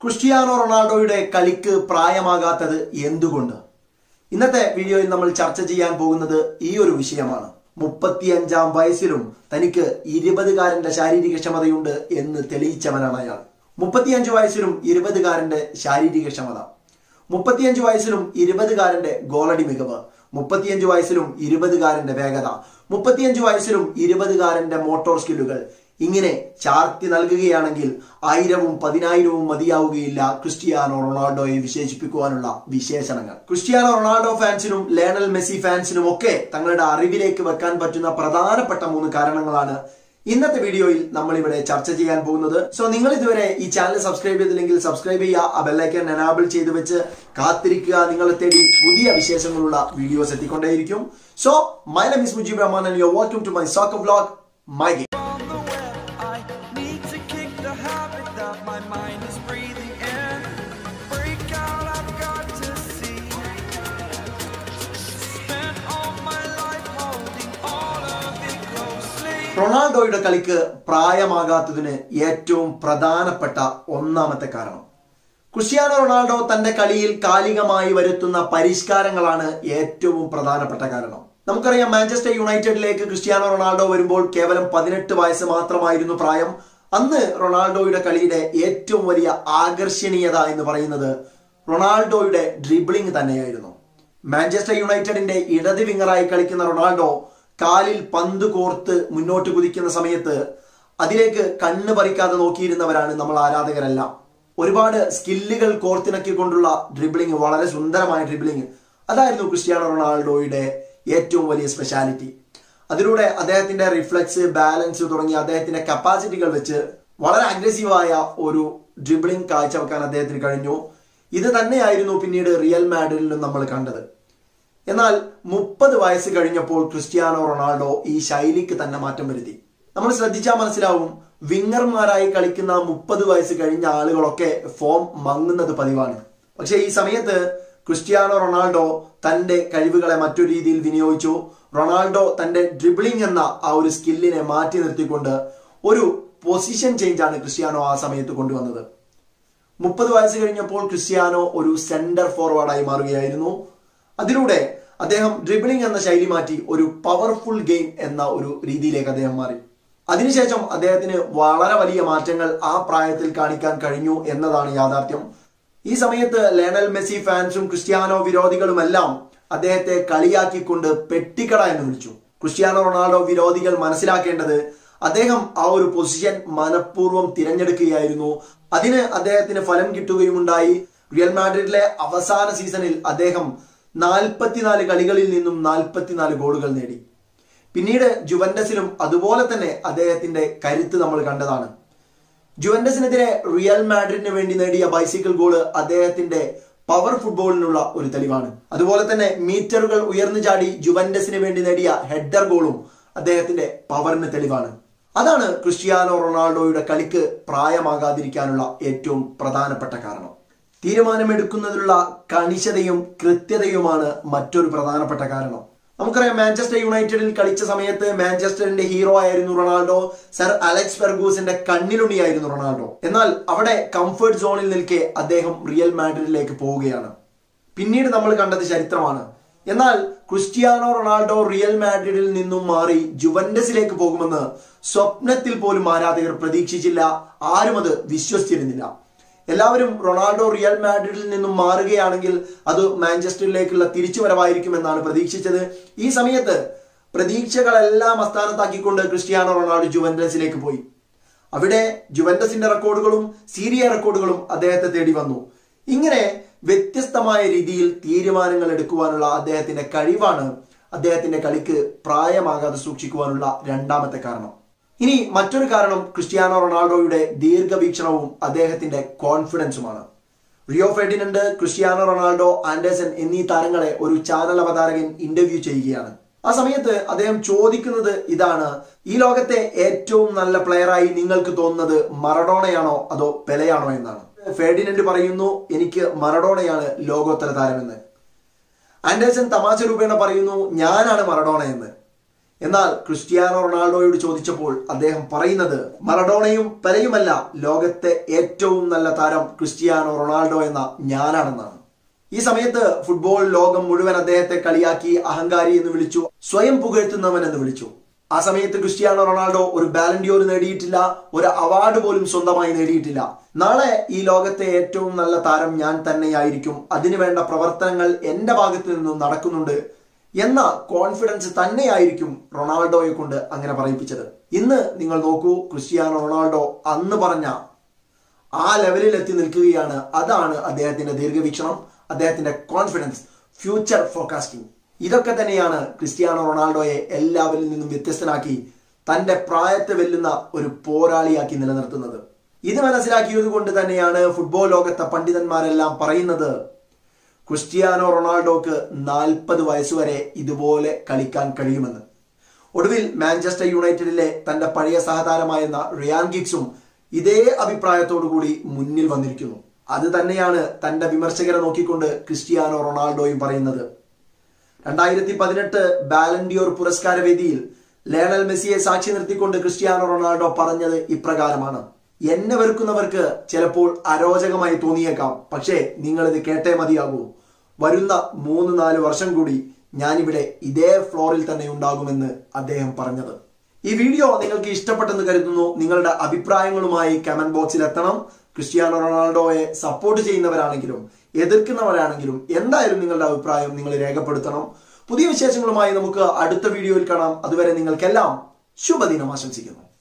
Cristiano റൊണാൾഡോയുടെ കളിക്ക് പ്രായമാകാത്തത് എന്തുകൊണ്ട് ഇന്നത്തെ വീഡിയോയിൽ നമ്മൾ ചർച്ച ചെയ്യാൻ പോകുന്നത് ഈ ഒരു വിഷയമാണ് മുപ്പത്തിയഞ്ചാം വയസ്സിലും തനിക്ക് ഇരുപതുകാരന്റെ ശാരീരിക ക്ഷമതയുണ്ട് എന്ന് തെളിയിച്ചവനാണ് അയാൾ മുപ്പത്തിയഞ്ച് വയസ്സിലും ഇരുപതുകാരന്റെ ശാരീരിക ക്ഷമത മുപ്പത്തിയഞ്ച് വയസ്സിലും ഇരുപതുകാരന്റെ ഗോളടി മികവ് മുപ്പത്തിയഞ്ച് വയസ്സിലും ഇരുപതുകാരന്റെ വേഗത മുപ്പത്തിയഞ്ച് വയസ്സിലും ഇരുപതുകാരന്റെ മോട്ടോർ സ്കില്ലുകൾ ഇങ്ങനെ ചാർത്തി നൽകുകയാണെങ്കിൽ ആയിരവും പതിനായിരവും മതിയാവുകയില്ല ക്രിസ്റ്റിയാനോ റൊണാൾഡോയെ വിശേഷിപ്പിക്കുവാനുള്ള വിശേഷണങ്ങൾ ക്രിസ്റ്റിയാനോ റൊണാൾഡോ ഫാൻസിനും ലേണൽ മെസ്സി ഫാൻസിനും ഒക്കെ തങ്ങളുടെ അറിവിലേക്ക് വെക്കാൻ പറ്റുന്ന പ്രധാനപ്പെട്ട മൂന്ന് കാരണങ്ങളാണ് ഇന്നത്തെ വീഡിയോയിൽ നമ്മൾ ഇവിടെ ചർച്ച ചെയ്യാൻ പോകുന്നത് സോ നിങ്ങൾ ഇതുവരെ ഈ ചാനൽ സബ്സ്ക്രൈബ് ചെയ്തില്ലെങ്കിൽ സബ്സ്ക്രൈബ് ചെയ്യുക ആ ബെല്ലൈക്കൻ എനാബിൾ ചെയ്ത് വെച്ച് കാത്തിരിക്കുക നിങ്ങളെ തേടി പുതിയ വിശേഷങ്ങളുള്ള വീഡിയോസ് എത്തിക്കൊണ്ടേയിരിക്കും so my name is Mujeeb Rahman and you welcome to my soccer vlog my game on the web. I need to kick the habit that my mind is breathing in. Break out, I've got to see. Spent all my life holding all of it closely. റൊണാൾഡോയുടെ കളിക്ക് പ്രായമാകാത്തതിന് ഏറ്റവും പ്രധാനപ്പെട്ട ഒന്നാമത്തെ കാരണം Cristiano Ronaldo തന്റെ കളിയിൽ കാലികമായി വരുത്തുന്ന പരിഷ്കാരങ്ങളാണ് ഏറ്റവും പ്രധാനപ്പെട്ട കാരണം നമുക്കറിയാം മാഞ്ചസ്റ്റർ യുണൈറ്റഡിലേക്ക് ക്രിസ്ത്യാനോ റൊണാൾഡോ വരുമ്പോൾ കേവലം പതിനെട്ട് വയസ്സ് മാത്രമായിരുന്നു പ്രായം അന്ന് റൊണാൾഡോയുടെ കളിയുടെ ഏറ്റവും വലിയ ആകർഷണീയത എന്ന് പറയുന്നത് റൊണാൾഡോയുടെ ഡ്രിബിളിംഗ് തന്നെയായിരുന്നു മാഞ്ചസ്റ്റർ യുണൈറ്റഡിന്റെ ഇടത് വിങ്ങറായി കളിക്കുന്ന റൊണാൾഡോ കാലിൽ പന്ത് കോർത്ത് മുന്നോട്ട് കുതിക്കുന്ന സമയത്ത് അതിലേക്ക് കണ്ണ് പറിക്കാതെ നോക്കിയിരുന്നവരാണ് നമ്മൾ ആരാധകരെല്ലാം ഒരുപാട് സ്കില്ലുകൾ കോർത്തിണക്കിക്കൊണ്ടുള്ള ഡ്രിബിളിംഗ് വളരെ സുന്ദരമായ ഡ്രിബിളിംഗ് അതായിരുന്നു ക്രിസ്ത്യാനോ റൊണാൾഡോയുടെ ഏറ്റവും വലിയ സ്പെഷ്യാലിറ്റി അതിലൂടെ അദ്ദേഹത്തിന്റെ റിഫ്ലക്സ് ബാലൻസ് തുടങ്ങിയ അദ്ദേഹത്തിന്റെ കപ്പാസിറ്റികൾ വെച്ച് വളരെ അഗ്രസീവായ ഒരു ഡ്രിബിളിംഗ് കാഴ്ചവെക്കാൻ അദ്ദേഹത്തിന് കഴിഞ്ഞു ഇത് തന്നെയായിരുന്നു പിന്നീട് റിയൽ മാഡ്രിഡിലും നമ്മൾ കണ്ടത് എന്നാൽ മുപ്പത് വയസ്സ് കഴിഞ്ഞപ്പോൾ ക്രിസ്ത്യാനോ റൊണാൾഡോ ഈ ശൈലിക്ക് തന്നെ മാറ്റം വരുത്തി നമ്മൾ ശ്രദ്ധിച്ചാൽ മനസ്സിലാവും വിങ്ങർമാരായി കളിക്കുന്ന മുപ്പത് വയസ്സ് കഴിഞ്ഞ ആളുകളൊക്കെ ഫോം മങ്ങുന്നത് പതിവാണ് പക്ഷെ ഈ സമയത്ത് ക്രിസ്ത്യാനോ റൊണാൾഡോ തന്റെ കഴിവുകളെ മറ്റൊരു രീതിയിൽ വിനിയോഗിച്ചു റൊണാൾഡോ തന്റെ ഡ്രിബിളിംഗ് എന്ന ആ ഒരു സ്കില്ലിനെ മാറ്റി നിർത്തിക്കൊണ്ട് ഒരു പൊസിഷൻ ചേഞ്ച് ആണ് ക്രിസ്ത്യാനോ ആ സമയത്ത് കൊണ്ടുവന്നത് മുപ്പത് വയസ്സ് കഴിഞ്ഞപ്പോൾ ക്രിസ്ത്യാനോ ഒരു സെന്റർ ഫോർവേഡായി മാറുകയായിരുന്നു അതിലൂടെ അദ്ദേഹം ഡ്രിബിളിംഗ് എന്ന ശൈലി മാറ്റി ഒരു പവർഫുൾ ഗെയിം എന്ന ഒരു രീതിയിലേക്ക് അദ്ദേഹം മാറി അതിനുശേഷം അദ്ദേഹത്തിന് വളരെ വലിയ മാറ്റങ്ങൾ ആ പ്രായത്തിൽ കാണിക്കാൻ കഴിഞ്ഞു എന്നതാണ് യാഥാർത്ഥ്യം ഈ സമയത്ത് ലേണൽ മെസ്സി ഫാൻസും ക്രിസ്ത്യാനോ വിരോധികളുമെല്ലാം അദ്ദേഹത്തെ കളിയാക്കിക്കൊണ്ട് പെട്ടിക്കട എന്ന് വിളിച്ചു ക്രിസ്ത്യാനോ റൊണാൾഡോ വിരോധികൾ മനസ്സിലാക്കേണ്ടത് അദ്ദേഹം ആ ഒരു പൊസിഷൻ മനഃപൂർവ്വം തിരഞ്ഞെടുക്കുകയായിരുന്നു അതിന് അദ്ദേഹത്തിന് ഫലം കിട്ടുകയുമുണ്ടായി റിയൽ മാഡ്രിഡിലെ അവസാന സീസണിൽ അദ്ദേഹം നാൽപ്പത്തിനാല് കളികളിൽ നിന്നും നാൽപ്പത്തിനാല് ഗോളുകൾ നേടി പിന്നീട് ജുവൻഡസിലും അതുപോലെ തന്നെ അദ്ദേഹത്തിന്റെ കരുത്ത് നമ്മൾ കണ്ടതാണ് ജുവൻഡസിനെതിരെ റിയൽ മാഡ്രിഡിന് വേണ്ടി നേടിയ ബൈസിക്കിൾ ഗോള് അദ്ദേഹത്തിന്റെ പവർ ഫുട്ബോളിനുള്ള ഒരു തെളിവാണ് അതുപോലെ തന്നെ മീറ്ററുകൾ ഉയർന്നു ചാടി ജുവൻഡസിന് വേണ്ടി നേടിയ ഹെഡർ ഗോളും അദ്ദേഹത്തിന്റെ പവറിന് തെളിവാണ് അതാണ് ക്രിസ്റ്റിയാനോ റൊണാൾഡോയുടെ കളിക്ക് പ്രായമാകാതിരിക്കാനുള്ള ഏറ്റവും പ്രധാനപ്പെട്ട കാരണം തീരുമാനമെടുക്കുന്നതിലുള്ള കണിശതയും കൃത്യതയുമാണ് മറ്റൊരു പ്രധാനപ്പെട്ട കാരണം നമുക്കറിയാം മാഞ്ചസ്റ്റർ യുണൈറ്റഡിൽ കളിച്ച സമയത്ത് മാഞ്ചസ്റ്ററിന്റെ ഹീറോ ആയിരുന്നു റൊണാൾഡോ സർ അലക്സ് ഫെർഗൂസിന്റെ കണ്ണിലുണിയായിരുന്നു റൊണാൾഡോ എന്നാൽ അവിടെ കംഫർട്ട് സോണിൽ നിൽക്കെ അദ്ദേഹം റിയൽ മാഡ്രിഡിലേക്ക് പോവുകയാണ് പിന്നീട് നമ്മൾ കണ്ടത് ചരിത്രമാണ് എന്നാൽ ക്രിസ്റ്റിയാനോ റൊണാൾഡോ റിയൽ മാഡ്രിഡിൽ നിന്നും മാറി ജുവൻഡസിലേക്ക് പോകുമെന്ന് സ്വപ്നത്തിൽ പോലും ആരാധകർ പ്രതീക്ഷിച്ചില്ല ആരും അത് വിശ്വസിച്ചിരുന്നില്ല എല്ലാവരും റൊണാൾഡോ റിയൽ മാഡ്രിഡിൽ നിന്നും മാറുകയാണെങ്കിൽ അത് മാഞ്ചസ്റ്ററിലേക്കുള്ള തിരിച്ചുവരവായിരിക്കും എന്നാണ് പ്രതീക്ഷിച്ചത് ഈ സമയത്ത് പ്രതീക്ഷകളെല്ലാം അസ്ഥാനത്താക്കിക്കൊണ്ട് ക്രിസ്റ്റിയാനോ റൊണാൾഡോ ജുവൻഡസിലേക്ക് പോയി അവിടെ ജുവൻഡസിന്റെ റെക്കോർഡുകളും സീരിയ റെക്കോർഡുകളും അദ്ദേഹത്തെ തേടി വന്നു ഇങ്ങനെ വ്യത്യസ്തമായ രീതിയിൽ തീരുമാനങ്ങൾ എടുക്കുവാനുള്ള അദ്ദേഹത്തിന്റെ കഴിവാണ് അദ്ദേഹത്തിന്റെ കളിക്ക് പ്രായമാകാതെ സൂക്ഷിക്കുവാനുള്ള രണ്ടാമത്തെ കാരണം ഇനി മറ്റൊരു കാരണം ക്രിസ്ത്യാനോ റൊണാൾഡോയുടെ ദീർഘവീക്ഷണവും അദ്ദേഹത്തിന്റെ കോൺഫിഡൻസുമാണ് Rio Ferdinand Cristiano Ronaldo Anderson എന്നീ താരങ്ങളെ ഒരു ചാനൽ അവതാരകൻ ഇന്റർവ്യൂ ചെയ്യുകയാണ് ആ സമയത്ത് അദ്ദേഹം ചോദിക്കുന്നത് ഇതാണ് ഈ ലോകത്തെ ഏറ്റവും നല്ല പ്ലെയറായി നിങ്ങൾക്ക് തോന്നുന്നത് മറഡോണയാണോ അതോ പെലയാണോ എന്നാണ് ഫെർഡിനൻഡ് പറയുന്നു എനിക്ക് മറഡോണയാണ് ലോകോത്തര താരമെന്ന് ആൻഡേഴ്സൺ തമാശ രൂപേണ പറയുന്നു ഞാനാണ് മറഡോണ എന്ന് എന്നാൽ ക്രിസ്ത്യാനോ റൊണാൾഡോയോട് ചോദിച്ചപ്പോൾ അദ്ദേഹം പറയുന്നത് മറഡോണയും പെലയുമല്ല ലോകത്തെ ഏറ്റവും നല്ല താരം ക്രിസ്ത്യാനോ റൊണാൾഡോ എന്ന ഞാനാണെന്നാണ് ഈ സമയത്ത് ഫുട്ബോൾ ലോകം മുഴുവൻ അദ്ദേഹത്തെ കളിയാക്കി അഹങ്കാരി എന്ന് വിളിച്ചു സ്വയം പുകഴ്ത്തുന്നവൻ എന്ന് വിളിച്ചു ആ സമയത്ത് ക്രിസ്ത്യാനോ റൊണാൾഡോ ഒരു ബാലൻഡിയോർ നേടിയിട്ടില്ല ഒരു അവാർഡ് പോലും സ്വന്തമായി നേടിയിട്ടില്ല നാളെ ഈ ലോകത്തെ ഏറ്റവും നല്ല താരം ഞാൻ തന്നെയായിരിക്കും അതിനുവേണ്ട പ്രവർത്തനങ്ങൾ എന്റെ ഭാഗത്ത് നിന്നും നടക്കുന്നുണ്ട് എന്ന കോൺഫിഡൻസ് തന്നെയായിരിക്കും റൊണാൾഡോയെ കൊണ്ട് അങ്ങനെ പറയിപ്പിച്ചത് ഇന്ന് നിങ്ങൾ നോക്കൂ ക്രിസ്ത്യാനോ റൊണാൾഡോ അന്ന് പറഞ്ഞ ആ ലെവലിൽ എത്തി നിൽക്കുകയാണ് അതാണ് അദ്ദേഹത്തിന്റെ ദീർഘവീക്ഷണം അദ്ദേഹത്തിന്റെ കോൺഫിഡൻസ് ഫ്യൂച്ചർ ഫോർകാസ്റ്റിംഗ് ഇതൊക്കെ തന്നെയാണ് ക്രിസ്ത്യാനോ റൊണാൾഡോയെ എല്ലാവരിൽ നിന്നും വ്യത്യസ്തനാക്കി തന്റെ പ്രായത്തെ വെല്ലുന്ന ഒരു പോരാളിയാക്കി നിലനിർത്തുന്നത് ഇത് മനസ്സിലാക്കിയത് കൊണ്ട് തന്നെയാണ് ഫുട്ബോൾ ലോകത്തെ പണ്ഡിതന്മാരെല്ലാം പറയുന്നത് ക്രിസ്ത്യാനോ റൊണാൾഡോക്ക് നാൽപ്പത് വയസ്സുവരെ ഇതുപോലെ കളിക്കാൻ കഴിയുമെന്ന് ഒടുവിൽ മാഞ്ചസ്റ്റർ യുണൈറ്റഡിലെ തന്റെ പഴയ സഹതാരമായിരുന്ന റിയാൻ ഗിഗ്സും ഇതേ അഭിപ്രായത്തോടു കൂടി മുന്നിൽ വന്നിരിക്കുന്നു അത് തന്നെയാണ് തന്റെ വിമർശകരെ നോക്കിക്കൊണ്ട് ക്രിസ്ത്യാനോ റൊണാൾഡോയും പറയുന്നത് രണ്ടായിരത്തി പതിനെട്ട് ബാലൻഡിയോർ പുരസ്കാര വേദിയിൽ ലേണൽ മെസ്സിയെ സാക്ഷി നിർത്തിക്കൊണ്ട് ക്രിസ്ത്യാനോ റൊണാൾഡോ പറഞ്ഞത് ഇപ്രകാരമാണ് എന്നെ വെറുക്കുന്നവർക്ക് ചിലപ്പോൾ അരോചകമായി തോന്നിയേക്കാം പക്ഷേ നിങ്ങൾ ഇത് കേട്ടേ മതിയാകൂ വരുന്ന മൂന്ന് നാല് വർഷം കൂടി ഞാനിവിടെ ഇതേ ഫ്ലോറിൽ തന്നെ ഉണ്ടാകുമെന്ന് അദ്ദേഹം പറഞ്ഞത് ഈ വീഡിയോ നിങ്ങൾക്ക് ഇഷ്ടപ്പെട്ടെന്ന് കരുതുന്നു നിങ്ങളുടെ അഭിപ്രായങ്ങളുമായി കമന്റ് ബോക്സിൽ എത്തണം ക്രിസ്ത്യാനോ റൊണാൾഡോയെ സപ്പോർട്ട് ചെയ്യുന്നവരാണെങ്കിലും എതിർക്കുന്നവരാണെങ്കിലും എന്തായാലും നിങ്ങളുടെ അഭിപ്രായം നിങ്ങൾ രേഖപ്പെടുത്തണം പുതിയ വിശേഷങ്ങളുമായി നമുക്ക് അടുത്ത വീഡിയോയിൽ കാണാം അതുവരെ നിങ്ങൾക്കെല്ലാം ശുഭദിനം ആശംസിക്കുന്നു